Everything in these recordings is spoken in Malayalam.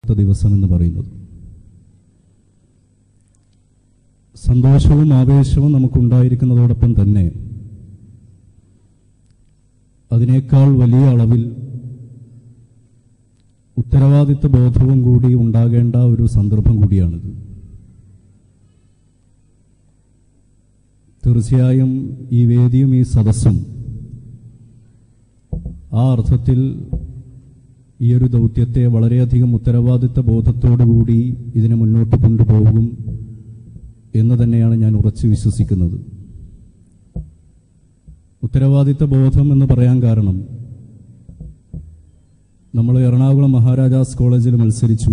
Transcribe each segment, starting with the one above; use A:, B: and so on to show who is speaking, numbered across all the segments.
A: ത്ത ദിവസം എന്ന് പറയുന്നത് സന്തോഷവും ആവേശവും നമുക്കുണ്ടായിരിക്കുന്നതോടൊപ്പം തന്നെ അതിനേക്കാൾ വലിയ അളവിൽ ഉത്തരവാദിത്വ ബോധവും കൂടി ഉണ്ടാകേണ്ട ഒരു സന്ദർഭം കൂടിയാണിത് തീർച്ചയായും ഈ വേദിയും ഈ സദസ്സും ആ അർത്ഥത്തിൽ ഈ ഒരു ദൗത്യത്തെ വളരെയധികം ഉത്തരവാദിത്ത ബോധത്തോടുകൂടി ഇതിനെ മുന്നോട്ട് കൊണ്ടുപോകും എന്ന് തന്നെയാണ് ഞാൻ ഉറച്ചു വിശ്വസിക്കുന്നത് ഉത്തരവാദിത്ത ബോധം എന്ന് പറയാൻ കാരണം നമ്മൾ എറണാകുളം മഹാരാജാസ് കോളേജിൽ മത്സരിച്ചു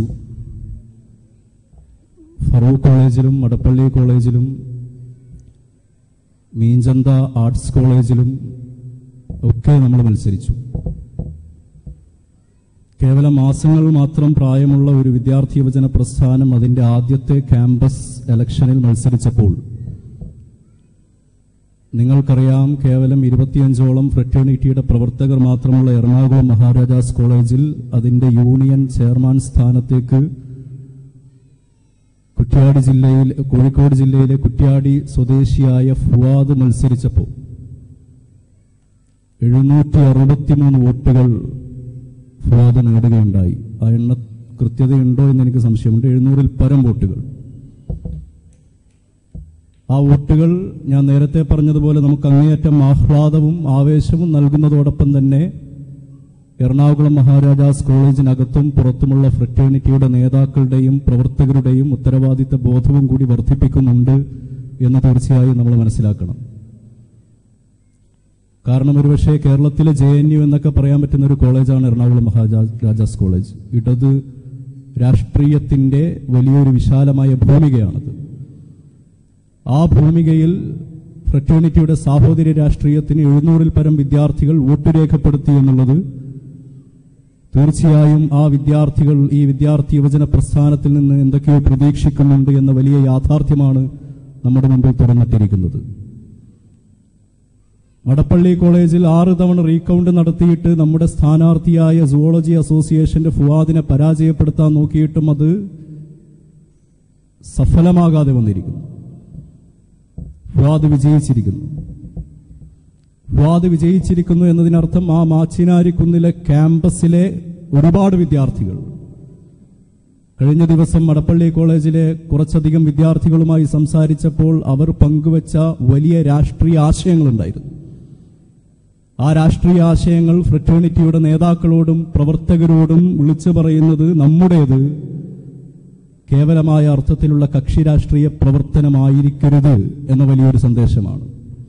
A: ഫറൂഖ് കോളേജിലും മടപ്പള്ളി കോളേജിലും മീഞ്ചന്ത ആർട്സ് കോളേജിലും ഒക്കെ നമ്മൾ മത്സരിച്ചു കേവലം മാസങ്ങൾ മാത്രം പ്രായമുള്ള ഒരു വിദ്യാർത്ഥി യുവജന പ്രസ്ഥാനം അതിന്റെ ആദ്യത്തെ ക്യാമ്പസ് ഇലക്ഷനിൽ മത്സരിച്ചപ്പോൾ നിങ്ങൾക്കറിയാം കേവലം ഇരുപത്തിയഞ്ചോളം ഫ്രറ്റേണിറ്റിയുടെ പ്രവർത്തകർ മാത്രമുള്ള എറണാകുളം മഹാരാജാസ് കോളേജിൽ അതിന്റെ യൂണിയൻ ചെയർമാൻ സ്ഥാനത്തേക്ക് കുറ്റ്യാടി ജില്ലയിൽ കോഴിക്കോട് ജില്ലയിലെ കുറ്റ്യാടി സ്വദേശിയായ ഫുവാദ് മത്സരിച്ചപ്പോൾ എഴുന്നൂറ്റി അറുപത്തിമൂന്ന് വോട്ടുകൾ ഫുവാദ് നേടുകയുണ്ടായി ആ എണ്ണ കൃത്യതയുണ്ടോ എന്ന് എനിക്ക് സംശയമുണ്ട് എഴുന്നൂറിൽ പരം വോട്ടുകൾ ആ വോട്ടുകൾ ഞാൻ നേരത്തെ പറഞ്ഞതുപോലെ നമുക്ക് അങ്ങേയറ്റം ആഹ്ലാദവും ആവേശവും നൽകുന്നതോടൊപ്പം തന്നെ എറണാകുളം മഹാരാജാസ് കോളേജിനകത്തും പുറത്തുമുള്ള ഫ്രറ്റേണിറ്റിയുടെ നേതാക്കളുടെയും പ്രവർത്തകരുടെയും ഉത്തരവാദിത്ത ബോധവും കൂടി വർദ്ധിപ്പിക്കുന്നുണ്ട് എന്ന് തീർച്ചയായും നമ്മൾ മനസ്സിലാക്കണം കാരണം ഒരുപക്ഷെ കേരളത്തിലെ ജെ എൻ യു എന്നൊക്കെ പറയാൻ പറ്റുന്ന ഒരു കോളേജാണ് എറണാകുളം മഹാരാജാസ് കോളേജ് ഇടത് രാഷ്ട്രീയത്തിന്റെ വലിയൊരു വിശാലമായ ഭൂമികയാണത് ആ ഭൂമികയിൽ ഫ്രറ്റേണിറ്റിയുടെ സാഹോദര്യ രാഷ്ട്രീയത്തിന് എഴുന്നൂറിൽ പരം വിദ്യാർത്ഥികൾ വോട്ട് രേഖപ്പെടുത്തി എന്നുള്ളത് തീർച്ചയായും ആ വിദ്യാർത്ഥികൾ ഈ വിദ്യാർത്ഥി യുവജന പ്രസ്ഥാനത്തിൽ നിന്ന് എന്തൊക്കെയോ പ്രതീക്ഷിക്കുന്നുണ്ട് എന്ന വലിയ യാഥാർത്ഥ്യമാണ് നമ്മുടെ മുമ്പിൽ തുറന്നിട്ടിരിക്കുന്നത് മടപ്പള്ളി കോളേജിൽ ആറ് തവണ റീകൗണ്ട് നടത്തിയിട്ട് നമ്മുടെ സ്ഥാനാർത്ഥിയായ സുവോളജി അസോസിയേഷന്റെ ഫുവാദിനെ പരാജയപ്പെടുത്താൻ നോക്കിയിട്ടും അത് സഫലമാകാതെ വന്നിരിക്കുന്നു ഫുവാദ് വിജയിച്ചിരിക്കുന്നു ഫുവാദ് വിജയിച്ചിരിക്കുന്നു എന്നതിനർത്ഥം ആ മാച്ചിനാരിക്കുന്നിലെ ക്യാമ്പസിലെ ഒരുപാട് വിദ്യാർത്ഥികൾ കഴിഞ്ഞ ദിവസം മടപ്പള്ളി കോളേജിലെ കുറച്ചധികം വിദ്യാർത്ഥികളുമായി സംസാരിച്ചപ്പോൾ അവർ പങ്കുവച്ച വലിയ രാഷ്ട്രീയ ആശയങ്ങളുണ്ടായിരുന്നു ആ രാഷ്ട്രീയ ആശയങ്ങൾ ഫ്രറ്റേണിറ്റിയുടെ നേതാക്കളോടും പ്രവർത്തകരോടും വിളിച്ചു പറയുന്നത് നമ്മുടേത് കേവലമായ അർത്ഥത്തിലുള്ള കക്ഷി രാഷ്ട്രീയ പ്രവർത്തനമായിരിക്കരുത് എന്ന വലിയൊരു സന്ദേശമാണ്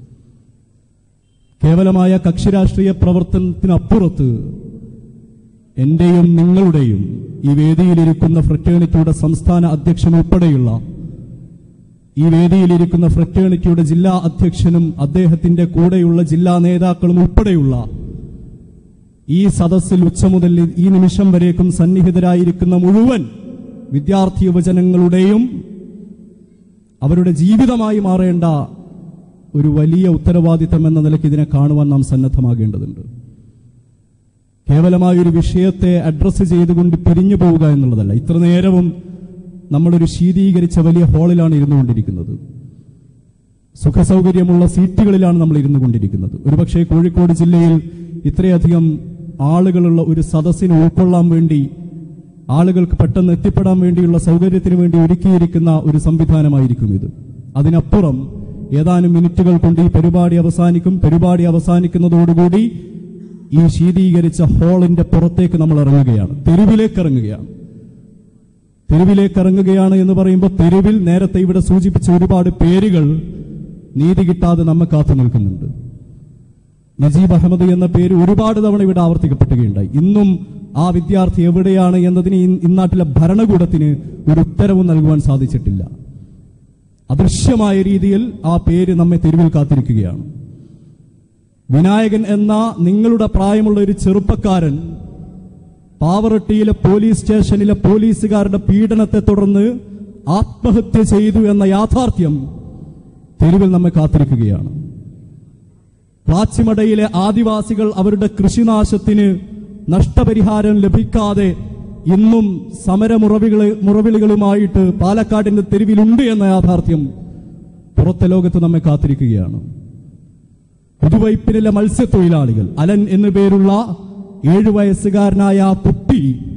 A: കേവലമായ കക്ഷി രാഷ്ട്രീയ പ്രവർത്തനത്തിനപ്പുറത്ത് എന്റെയും നിങ്ങളുടെയും ഈ വേദിയിലിരിക്കുന്ന ഫ്രറ്റേണിറ്റിയുടെ സംസ്ഥാന അധ്യക്ഷൻ ഉൾപ്പെടെയുള്ള ഈ വേദിയിലിരിക്കുന്ന ഫ്രറ്റേണിറ്റിയുടെ ജില്ലാ അധ്യക്ഷനും അദ്ദേഹത്തിന്റെ കൂടെയുള്ള ജില്ലാ നേതാക്കളും ഉൾപ്പെടെയുള്ള ഈ സദസ്സിൽ ഉച്ച മുതൽ ഈ നിമിഷം വരേക്കും സന്നിഹിതരായിരിക്കുന്ന മുഴുവൻ വിദ്യാർത്ഥി യുവജനങ്ങളുടെയും അവരുടെ ജീവിതമായി മാറേണ്ട ഒരു വലിയ ഉത്തരവാദിത്തം എന്ന നിലയ്ക്ക് ഇതിനെ കാണുവാൻ നാം സന്നദ്ധമാകേണ്ടതുണ്ട് കേവലമായ ഒരു വിഷയത്തെ അഡ്രസ്സ് ചെയ്തുകൊണ്ട് പിരിഞ്ഞു പോവുക എന്നുള്ളതല്ല ഇത്ര നേരവും നമ്മളൊരു ശീതീകരിച്ച വലിയ ഹാളിലാണ് ഇരുന്നുകൊണ്ടിരിക്കുന്നത് സുഖസൗകര്യമുള്ള സീറ്റുകളിലാണ് നമ്മൾ ഇരുന്നു കൊണ്ടിരിക്കുന്നത് ഒരുപക്ഷെ കോഴിക്കോട് ജില്ലയിൽ ഇത്രയധികം ആളുകളുള്ള ഒരു സദസ്സിനെ ഉൾക്കൊള്ളാൻ വേണ്ടി ആളുകൾക്ക് പെട്ടെന്ന് എത്തിപ്പെടാൻ വേണ്ടിയുള്ള സൗകര്യത്തിന് വേണ്ടി ഒരുക്കിയിരിക്കുന്ന ഒരു സംവിധാനമായിരിക്കും ഇത് അതിനപ്പുറം ഏതാനും മിനിറ്റുകൾ കൊണ്ട് ഈ പരിപാടി അവസാനിക്കും പരിപാടി അവസാനിക്കുന്നതോടുകൂടി ഈ ശീതീകരിച്ച ഹാളിന്റെ പുറത്തേക്ക് നമ്മൾ ഇറങ്ങുകയാണ് തെരുവിലേക്ക് ഇറങ്ങുകയാണ് തെരുവിലേക്ക് ഇറങ്ങുകയാണ് എന്ന് പറയുമ്പോൾ തെരുവിൽ നേരത്തെ ഇവിടെ സൂചിപ്പിച്ച ഒരുപാട് പേരുകൾ നീതി കിട്ടാതെ നമ്മെ കാത്തു നിൽക്കുന്നുണ്ട് നജീബ് അഹമ്മദ് എന്ന പേര് ഒരുപാട് തവണ ഇവിടെ ആവർത്തിക്കപ്പെടുകയുണ്ടായി ഇന്നും ആ വിദ്യാർത്ഥി എവിടെയാണ് എന്നതിന് ഈ- ഇന്നാട്ടിലെ ഭരണകൂടത്തിന് ഒരു ഉത്തരവും നൽകുവാൻ സാധിച്ചിട്ടില്ല അദൃശ്യമായ രീതിയിൽ ആ പേര് നമ്മെ തെരുവിൽ കാത്തിരിക്കുകയാണ് വിനായകൻ എന്ന നിങ്ങളുടെ പ്രായമുള്ള ഒരു ചെറുപ്പക്കാരൻ പാവറട്ടിയിലെ പോലീസ് സ്റ്റേഷനിലെ പോലീസുകാരുടെ പീഡനത്തെ തുടർന്ന് ആത്മഹത്യ ചെയ്തു എന്ന യാഥാർത്ഥ്യം തെരുവിൽ നമ്മെ കാത്തിരിക്കുകയാണ് പ്ലാച്ചിമടയിലെ ആദിവാസികൾ അവരുടെ കൃഷിനാശത്തിന് നഷ്ടപരിഹാരം ലഭിക്കാതെ ഇന്നും സമരമുറവികള് മുറവിളികളുമായിട്ട് പാലക്കാടിന്റെ തെരുവിലുണ്ട് എന്ന യാഥാർത്ഥ്യം പുറത്തെ ലോകത്ത് നമ്മെ കാത്തിരിക്കുകയാണ് പുതുവൈപ്പിനിലെ മത്സ്യത്തൊഴിലാളികൾ അലൻ എന്നു പേരുള്ള ഏഴു വയസ്സുകാരനായ ആ കുട്ടി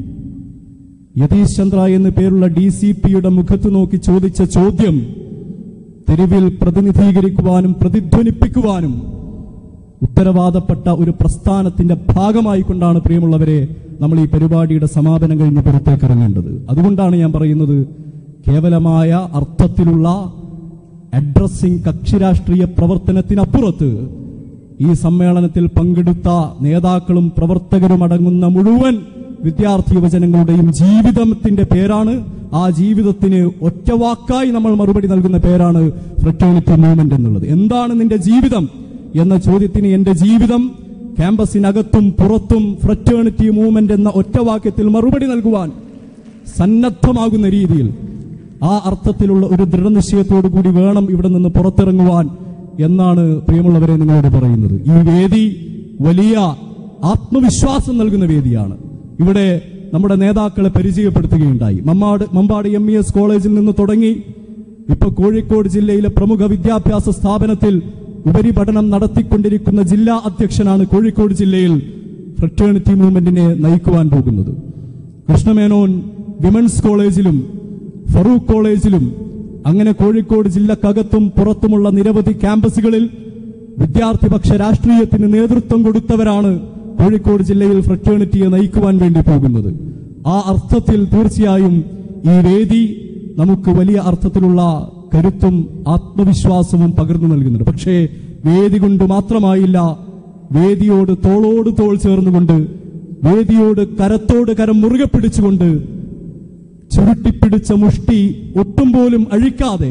A: യതീഷ് ചന്ദ്ര എന്നു പേരുള്ള ഡി സി പിയുടെ മുഖത്ത് നോക്കി ചോദിച്ച ചോദ്യം തെരുവിൽ പ്രതിനിധീകരിക്കുവാനും പ്രതിധ്വനിപ്പിക്കുവാനും ഉത്തരവാദപ്പെട്ട ഒരു പ്രസ്ഥാനത്തിന്റെ ഭാഗമായി കൊണ്ടാണ് പ്രിയമുള്ളവരെ നമ്മൾ ഈ പരിപാടിയുടെ സമാപനം കഴിഞ്ഞ് പുറത്തേക്ക് ഇറങ്ങേണ്ടത് അതുകൊണ്ടാണ് ഞാൻ പറയുന്നത് കേവലമായ അർത്ഥത്തിലുള്ള അഡ്രസ്സിംഗ് കക്ഷിരാഷ്ട്രീയ പ്രവർത്തനത്തിനപ്പുറത്ത് ഈ സമ്മേളനത്തിൽ പങ്കെടുത്ത നേതാക്കളും പ്രവർത്തകരും അടങ്ങുന്ന മുഴുവൻ വിദ്യാർത്ഥി യുവജനങ്ങളുടെയും ജീവിതത്തിന്റെ പേരാണ് ആ ജീവിതത്തിന് ഒറ്റവാക്കായി നമ്മൾ മറുപടി നൽകുന്ന പേരാണ് ഫ്രറ്റേണിറ്റി മൂവ്മെന്റ് എന്നുള്ളത് എന്താണ് നിന്റെ ജീവിതം എന്ന ചോദ്യത്തിന് എന്റെ ജീവിതം ക്യാമ്പസിനകത്തും പുറത്തും ഫ്രറ്റേണിറ്റി മൂവ്മെന്റ് എന്ന ഒറ്റവാക്യത്തിൽ മറുപടി നൽകുവാൻ സന്നദ്ധമാകുന്ന രീതിയിൽ ആ അർത്ഥത്തിലുള്ള ഒരു ദൃഢനിശ്ചയത്തോടു കൂടി വേണം ഇവിടെ നിന്ന് പുറത്തിറങ്ങുവാൻ എന്നാണ് പ്രിയമുള്ളവരെ നിങ്ങളോട് പറയുന്നത് ഈ വേദി വലിയ ആത്മവിശ്വാസം നൽകുന്ന വേദിയാണ് ഇവിടെ നമ്മുടെ നേതാക്കളെ പരിചയപ്പെടുത്തുകയുണ്ടായി മമ്മാട് മമ്പാട് എം ഇ എസ് കോളേജിൽ നിന്ന് തുടങ്ങി ഇപ്പൊ കോഴിക്കോട് ജില്ലയിലെ പ്രമുഖ വിദ്യാഭ്യാസ സ്ഥാപനത്തിൽ ഉപരിപഠനം നടത്തിക്കൊണ്ടിരിക്കുന്ന ജില്ലാ അധ്യക്ഷനാണ് കോഴിക്കോട് ജില്ലയിൽ ഫ്രറ്റേണിറ്റി മൂവ്മെന്റിനെ നയിക്കുവാൻ പോകുന്നത് കൃഷ്ണമേനോൻ വിമൻസ് കോളേജിലും ഫറൂഖ് കോളേജിലും അങ്ങനെ കോഴിക്കോട് ജില്ലക്കകത്തും പുറത്തുമുള്ള നിരവധി ക്യാമ്പസുകളിൽ വിദ്യാർത്ഥിപക്ഷ രാഷ്ട്രീയത്തിന് നേതൃത്വം കൊടുത്തവരാണ് കോഴിക്കോട് ജില്ലയിൽ ഫ്രറ്റേണിറ്റിയെ നയിക്കുവാൻ വേണ്ടി പോകുന്നത് ആ അർത്ഥത്തിൽ തീർച്ചയായും ഈ വേദി നമുക്ക് വലിയ അർത്ഥത്തിലുള്ള കരുത്തും ആത്മവിശ്വാസവും പകർന്നു നൽകുന്നുണ്ട് പക്ഷേ വേദി കൊണ്ട് മാത്രമായില്ല വേദിയോട് തോളോട് തോൾ ചേർന്നുകൊണ്ട് വേദിയോട് കരത്തോട് കരം മുറുകെ പിടിച്ചുകൊണ്ട് ചുരുട്ടിപ്പിടിച്ച മുഷ്ടി ഒട്ടും പോലും അഴിക്കാതെ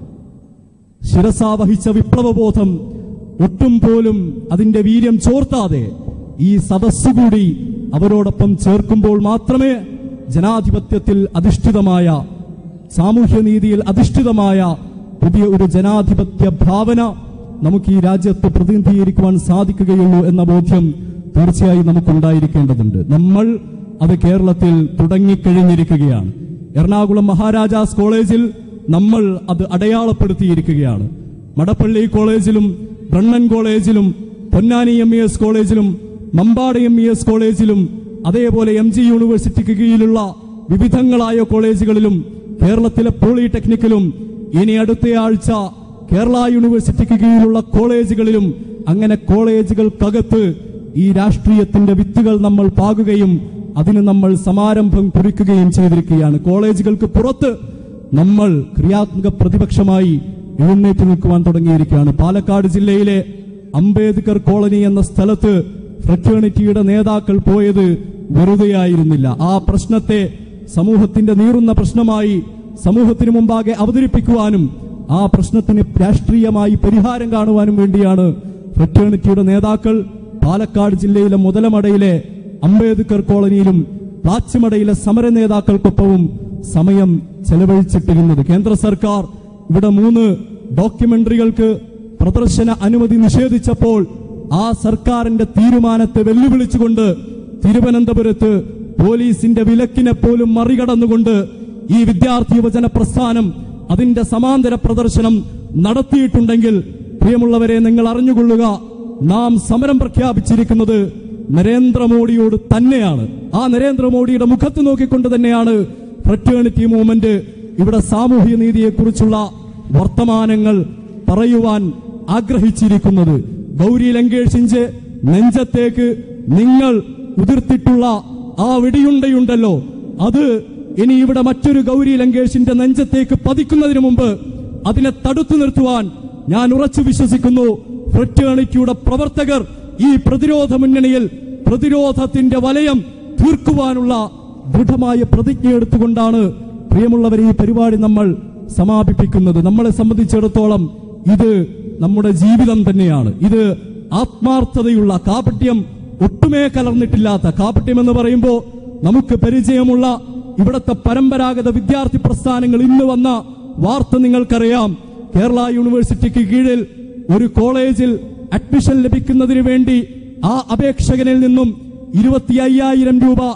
A: ശിരസാവഹിച്ച വിപ്ലവബോധം ഒട്ടും പോലും അതിന്റെ വീര്യം ചോർത്താതെ ഈ സദസ്സുകൂടി അവരോടൊപ്പം ചേർക്കുമ്പോൾ മാത്രമേ ജനാധിപത്യത്തിൽ അധിഷ്ഠിതമായ സാമൂഹ്യനീതിയിൽ അധിഷ്ഠിതമായ പുതിയ ഒരു ജനാധിപത്യ ഭാവന നമുക്ക് ഈ രാജ്യത്ത് പ്രതിനിധീകരിക്കുവാൻ സാധിക്കുകയുള്ളൂ എന്ന ബോധ്യം തീർച്ചയായും നമുക്കുണ്ടായിരിക്കേണ്ടതുണ്ട് നമ്മൾ അത് കേരളത്തിൽ തുടങ്ങിക്കഴിഞ്ഞിരിക്കുകയാണ് എറണാകുളം മഹാരാജാസ് കോളേജിൽ നമ്മൾ അത് അടയാളപ്പെടുത്തിയിരിക്കുകയാണ് മടപ്പള്ളി കോളേജിലും ബ്രണ്ണൻ കോളേജിലും പൊന്നാനി എം ഇ എസ് കോളേജിലും മമ്പാട് എം ഇ എസ് കോളേജിലും അതേപോലെ എം ജി യൂണിവേഴ്സിറ്റിക്ക് കീഴിലുള്ള വിവിധങ്ങളായ കോളേജുകളിലും കേരളത്തിലെ പോളിടെക്നിക്കിലും ഇനി അടുത്തയാഴ്ച കേരള യൂണിവേഴ്സിറ്റിക്ക് കീഴിലുള്ള കോളേജുകളിലും അങ്ങനെ കോളേജുകൾക്കകത്ത് ഈ രാഷ്ട്രീയത്തിന്റെ വിത്തുകൾ നമ്മൾ പാകുകയും അതിന് നമ്മൾ സമാരംഭം കുറിക്കുകയും ചെയ്തിരിക്കുകയാണ് കോളേജുകൾക്ക് പുറത്ത് നമ്മൾ ക്രിയാത്മക പ്രതിപക്ഷമായി എഴുന്നേറ്റ് നിൽക്കുവാൻ തുടങ്ങിയിരിക്കുകയാണ് പാലക്കാട് ജില്ലയിലെ അംബേദ്കർ കോളനി എന്ന സ്ഥലത്ത് ഫ്രറ്റേണിറ്റിയുടെ നേതാക്കൾ പോയത് വെറുതെയായിരുന്നില്ല ആ പ്രശ്നത്തെ സമൂഹത്തിന്റെ നീറുന്ന പ്രശ്നമായി സമൂഹത്തിന് മുമ്പാകെ അവതരിപ്പിക്കുവാനും ആ പ്രശ്നത്തിന് രാഷ്ട്രീയമായി പരിഹാരം കാണുവാനും വേണ്ടിയാണ് ഫ്രറ്റേണിറ്റിയുടെ നേതാക്കൾ പാലക്കാട് ജില്ലയിലെ മുതലമടയിലെ അംബേദ്കർ കോളനിയിലും പ്ലാച്ചിമടയിലെ സമര നേതാക്കൾക്കൊപ്പവും സമയം ചെലവഴിച്ചിട്ടിരുന്നത് കേന്ദ്ര സർക്കാർ ഇവിടെ മൂന്ന് ഡോക്യുമെന്ററികൾക്ക് പ്രദർശന അനുമതി നിഷേധിച്ചപ്പോൾ ആ സർക്കാരിന്റെ തീരുമാനത്തെ വെല്ലുവിളിച്ചുകൊണ്ട് തിരുവനന്തപുരത്ത് പോലീസിന്റെ വിലക്കിനെ പോലും മറികടന്നുകൊണ്ട് ഈ വിദ്യാർത്ഥി യുവജന പ്രസ്ഥാനം അതിന്റെ സമാന്തര പ്രദർശനം നടത്തിയിട്ടുണ്ടെങ്കിൽ പ്രിയമുള്ളവരെ നിങ്ങൾ അറിഞ്ഞുകൊള്ളുക നാം സമരം പ്രഖ്യാപിച്ചിരിക്കുന്നത് നരേന്ദ്രമോദിയോട് തന്നെയാണ് ആ നരേന്ദ്രമോദിയുടെ മുഖത്ത് നോക്കിക്കൊണ്ട് തന്നെയാണ് ഫ്രറ്റേണിറ്റി മൂവ്മെന്റ് ഇവിടെ സാമൂഹ്യ നീതിയെക്കുറിച്ചുള്ള വർത്തമാനങ്ങൾ പറയുവാൻ ആഗ്രഹിച്ചിരിക്കുന്നത് ഗൗരി ലങ്കേഷിഞ്ച് നെഞ്ചത്തേക്ക് നിങ്ങൾ ഉതിർത്തിട്ടുള്ള ആ വെടിയുണ്ടയുണ്ടല്ലോ അത് ഇനി ഇവിടെ മറ്റൊരു ഗൗരി ലങ്കേഷിന്റെ നെഞ്ചത്തേക്ക് പതിക്കുന്നതിന് മുമ്പ് അതിനെ തടുത്തു നിർത്തുവാൻ ഞാൻ ഉറച്ചു വിശ്വസിക്കുന്നു ഫ്രറ്റേണിറ്റിയുടെ പ്രവർത്തകർ ഈ പ്രതിരോധ മുന്നണിയിൽ പ്രതിരോധത്തിന്റെ വലയം തീർക്കുവാനുള്ള ദൃഢമായ പ്രതിജ്ഞ എടുത്തുകൊണ്ടാണ് പ്രിയമുള്ളവരെ ഈ പരിപാടി നമ്മൾ സമാപിപ്പിക്കുന്നത് നമ്മളെ സംബന്ധിച്ചിടത്തോളം ഇത് നമ്മുടെ ജീവിതം തന്നെയാണ് ഇത് ആത്മാർത്ഥതയുള്ള കാപട്യം ഒട്ടുമേ കലർന്നിട്ടില്ലാത്ത കാപട്യം എന്ന് പറയുമ്പോൾ നമുക്ക് പരിചയമുള്ള ഇവിടുത്തെ പരമ്പരാഗത വിദ്യാർത്ഥി പ്രസ്ഥാനങ്ങൾ ഇന്ന് വന്ന വാർത്ത നിങ്ങൾക്കറിയാം കേരള യൂണിവേഴ്സിറ്റിക്ക് കീഴിൽ ഒരു കോളേജിൽ അഡ്മിഷൻ ലഭിക്കുന്നതിന് വേണ്ടി ആ അപേക്ഷകനിൽ നിന്നും ഇരുപത്തി അയ്യായിരം രൂപ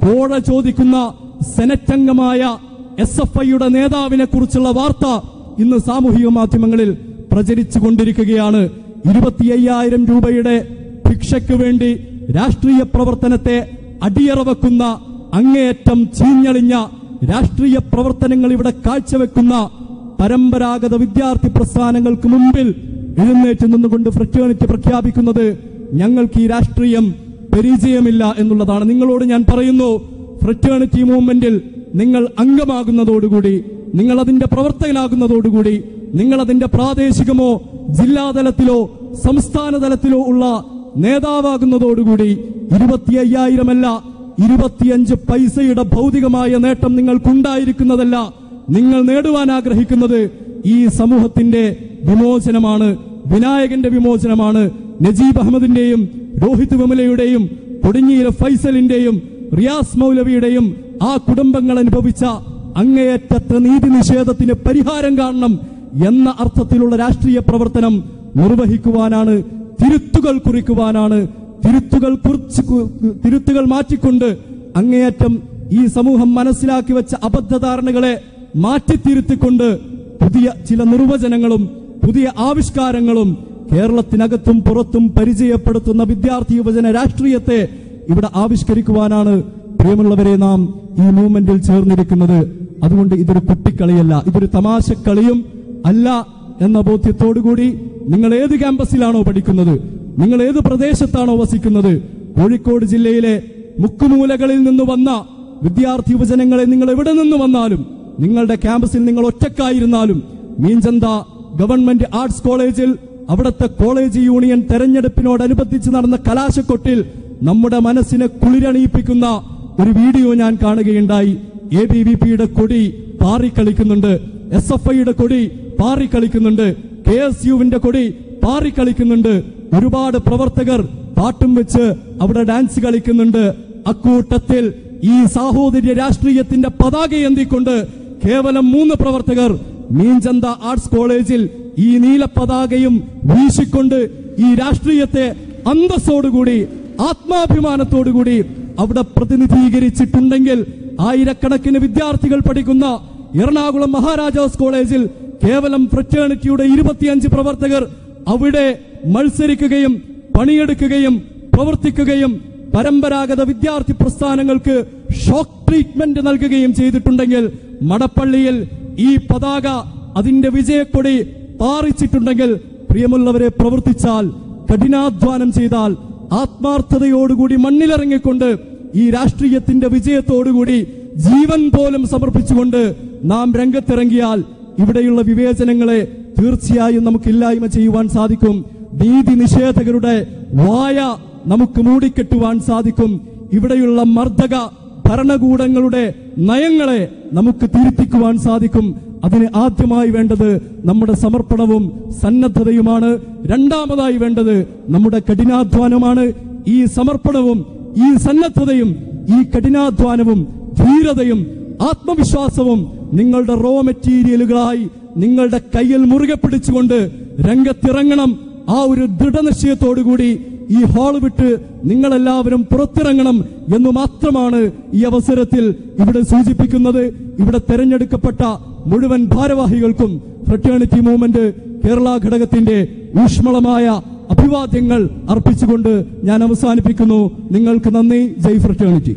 A: കോഴ ചോദിക്കുന്ന സെനറ്റ് അംഗമായ എസ് എഫ് ഐയുടെ നേതാവിനെ കുറിച്ചുള്ള വാർത്ത ഇന്ന് സാമൂഹിക മാധ്യമങ്ങളിൽ പ്രചരിച്ചു കൊണ്ടിരിക്കുകയാണ് ഇരുപത്തി അയ്യായിരം രൂപയുടെ ഭിക്ഷയ്ക്ക് വേണ്ടി രാഷ്ട്രീയ പ്രവർത്തനത്തെ അടിയറ വെക്കുന്ന അങ്ങേയറ്റം ചീഞ്ഞളിഞ്ഞ രാഷ്ട്രീയ പ്രവർത്തനങ്ങൾ ഇവിടെ കാഴ്ചവെക്കുന്ന പരമ്പരാഗത വിദ്യാർത്ഥി പ്രസ്ഥാനങ്ങൾക്ക് മുമ്പിൽ എഴുന്നേറ്റ് നിന്നുകൊണ്ട് ഫ്രറ്റേണിറ്റി പ്രഖ്യാപിക്കുന്നത് ഞങ്ങൾക്ക് ഈ രാഷ്ട്രീയം പരിചയമില്ല എന്നുള്ളതാണ് നിങ്ങളോട് ഞാൻ പറയുന്നു ഫ്രറ്റേണിറ്റി മൂവ്മെന്റിൽ നിങ്ങൾ അംഗമാകുന്നതോടുകൂടി നിങ്ങൾ അതിന്റെ പ്രവർത്തകനാകുന്നതോടുകൂടി നിങ്ങൾ അതിന്റെ പ്രാദേശികമോ ജില്ലാതലത്തിലോ സംസ്ഥാന തലത്തിലോ ഉള്ള നേതാവാകുന്നതോടുകൂടി ഇരുപത്തി അയ്യായിരമല്ല ഇരുപത്തിയഞ്ച് പൈസയുടെ ഭൗതികമായ നേട്ടം നിങ്ങൾക്കുണ്ടായിരിക്കുന്നതല്ല നിങ്ങൾ നേടുവാൻ ആഗ്രഹിക്കുന്നത് ഈ സമൂഹത്തിന്റെ വിമോചനമാണ് വിനായകന്റെ വിമോചനമാണ് നജീബ് അഹമ്മദിന്റെയും രോഹിത് വിമലയുടെയും കൊടിഞ്ഞീര ഫൈസലിന്റെയും റിയാസ് മൗലവിയുടെയും ആ കുടുംബങ്ങൾ അനുഭവിച്ച അങ്ങേയറ്റത്തെ നീതി നിഷേധത്തിന് പരിഹാരം കാണണം എന്ന അർത്ഥത്തിലുള്ള രാഷ്ട്രീയ പ്രവർത്തനം നിർവഹിക്കുവാനാണ് തിരുത്തുകൾ കുറിക്കുവാനാണ് തിരുത്തുകൾ കുറിച്ച് കു- തിരുത്തുകൾ മാറ്റിക്കൊണ്ട് അങ്ങേയറ്റം ഈ സമൂഹം മനസ്സിലാക്കി വെച്ച അബദ്ധധാരണകളെ മാറ്റിത്തിരുത്തിക്കൊണ്ട് പുതിയ ചില നിർവചനങ്ങളും പുതിയ ആവിഷ്കാരങ്ങളും കേരളത്തിനകത്തും പുറത്തും പരിചയപ്പെടുത്തുന്ന വിദ്യാർത്ഥി യുവജന രാഷ്ട്രീയത്തെ ഇവിടെ ആവിഷ്കരിക്കുവാനാണ് പ്രിയമുള്ളവരെ നാം ഈ മൂവ്മെന്റിൽ ചേർന്നിരിക്കുന്നത് അതുകൊണ്ട് ഇതൊരു കുട്ടിക്കളിയല്ല ഇതൊരു തമാശക്കളിയും അല്ല എന്ന ബോധ്യത്തോടുകൂടി നിങ്ങൾ ഏത് ക്യാമ്പസിലാണോ പഠിക്കുന്നത് നിങ്ങൾ ഏത് പ്രദേശത്താണോ വസിക്കുന്നത് കോഴിക്കോട് ജില്ലയിലെ മുക്കുമൂലകളിൽ നിന്ന് വന്ന വിദ്യാർത്ഥി യുവജനങ്ങളെ നിങ്ങൾ എവിടെ നിന്ന് വന്നാലും നിങ്ങളുടെ ക്യാമ്പസിൽ നിങ്ങൾ ഒറ്റക്കായിരുന്നാലും മീൻചന്ത ഗവൺമെന്റ് ആർട്സ് കോളേജിൽ അവിടുത്തെ കോളേജ് യൂണിയൻ തെരഞ്ഞെടുപ്പിനോടനുബന്ധിച്ച് നടന്ന കലാശക്കൊട്ടിൽ നമ്മുടെ മനസ്സിനെ കുളിരണിയിപ്പിക്കുന്ന ഒരു വീഡിയോ ഞാൻ കാണുകയുണ്ടായി എ ബി വി പിയുടെ കൊടി പാറിക്കളിക്കുന്നുണ്ട് എസ് എഫ് ഐയുടെ കൊടി പാറിക്കളിക്കുന്നുണ്ട് കെ എസ് യുവിന്റെ കൊടി പാറിക്കളിക്കുന്നുണ്ട് ഒരുപാട് പ്രവർത്തകർ പാട്ടും വെച്ച് അവിടെ ഡാൻസ് കളിക്കുന്നുണ്ട് അക്കൂട്ടത്തിൽ ഈ സാഹോദര്യ രാഷ്ട്രീയത്തിന്റെ പതാക എന്തിക്കൊണ്ട് കേവലം മൂന്ന് പ്രവർത്തകർ മീൻചന്ത ആർട്സ് കോളേജിൽ ഈ നീല പതാകയും വീശിക്കൊണ്ട് ഈ രാഷ്ട്രീയത്തെ അന്തസ്സോടുകൂടി ആത്മാഭിമാനത്തോടുകൂടി അവിടെ പ്രതിനിധീകരിച്ചിട്ടുണ്ടെങ്കിൽ ആയിരക്കണക്കിന് വിദ്യാർത്ഥികൾ പഠിക്കുന്ന എറണാകുളം മഹാരാജാസ് കോളേജിൽ കേവലം ഫ്രറ്റേണിറ്റിയുടെ ഇരുപത്തിയഞ്ച് പ്രവർത്തകർ അവിടെ മത്സരിക്കുകയും പണിയെടുക്കുകയും പ്രവർത്തിക്കുകയും പരമ്പരാഗത വിദ്യാർത്ഥി പ്രസ്ഥാനങ്ങൾക്ക് ഷോക്ക് ട്രീറ്റ്മെന്റ് നൽകുകയും ചെയ്തിട്ടുണ്ടെങ്കിൽ മടപ്പള്ളിയിൽ ഈ പതാക അതിന്റെ വിജയക്കൊടി പാറിച്ചിട്ടുണ്ടെങ്കിൽ പ്രിയമുള്ളവരെ പ്രവർത്തിച്ചാൽ കഠിനാധ്വാനം ചെയ്താൽ ആത്മാർത്ഥതയോടുകൂടി മണ്ണിലിറങ്ങിക്കൊണ്ട് ഈ രാഷ്ട്രീയത്തിന്റെ വിജയത്തോടുകൂടി ജീവൻ പോലും സമർപ്പിച്ചുകൊണ്ട് നാം രംഗത്തിറങ്ങിയാൽ ഇവിടെയുള്ള വിവേചനങ്ങളെ തീർച്ചയായും നമുക്ക് ഇല്ലായ്മ ചെയ്യുവാൻ സാധിക്കും നീതി നിഷേധകരുടെ വായ നമുക്ക് മൂടിക്കെട്ടുവാൻ സാധിക്കും ഇവിടെയുള്ള മർദ്ദക ഭരണകൂടങ്ങളുടെ നയങ്ങളെ നമുക്ക് തിരുത്തിക്കുവാൻ സാധിക്കും അതിന് ആദ്യമായി വേണ്ടത് നമ്മുടെ സമർപ്പണവും സന്നദ്ധതയുമാണ് രണ്ടാമതായി വേണ്ടത് നമ്മുടെ കഠിനാധ്വാനമാണ് ഈ സമർപ്പണവും ഈ സന്നദ്ധതയും ഈ കഠിനാധ്വാനവും ധീരതയും ആത്മവിശ്വാസവും നിങ്ങളുടെ റോ മെറ്റീരിയലുകളായി നിങ്ങളുടെ കയ്യിൽ മുറുകെ പിടിച്ചുകൊണ്ട് രംഗത്തിറങ്ങണം ആ ഒരു ദൃഢനിശ്ചയത്തോടുകൂടി ഈ ഹാൾ വിട്ട് നിങ്ങളെല്ലാവരും പുറത്തിറങ്ങണം എന്ന് മാത്രമാണ് ഈ അവസരത്തിൽ ഇവിടെ സൂചിപ്പിക്കുന്നത് ഇവിടെ തെരഞ്ഞെടുക്കപ്പെട്ട മുഴുവൻ ഭാരവാഹികൾക്കും ഫ്രറ്റേണിറ്റി മൂവ്മെന്റ് കേരള ഘടകത്തിന്റെ ഊഷ്മളമായ അഭിവാദ്യങ്ങൾ അർപ്പിച്ചുകൊണ്ട് ഞാൻ അവസാനിപ്പിക്കുന്നു നിങ്ങൾക്ക് നന്ദി ജയ് ഫ്രറ്റേണിറ്റി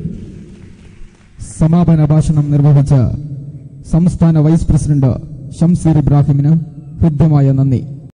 B: സമാപന ഭാഷണം നിർവഹിച്ച സംസ്ഥാന വൈസ് പ്രസിഡന്റ് ഷംസീർ ഇബ്രാഹിമിന് ഹൃദ്യമായ നന്ദി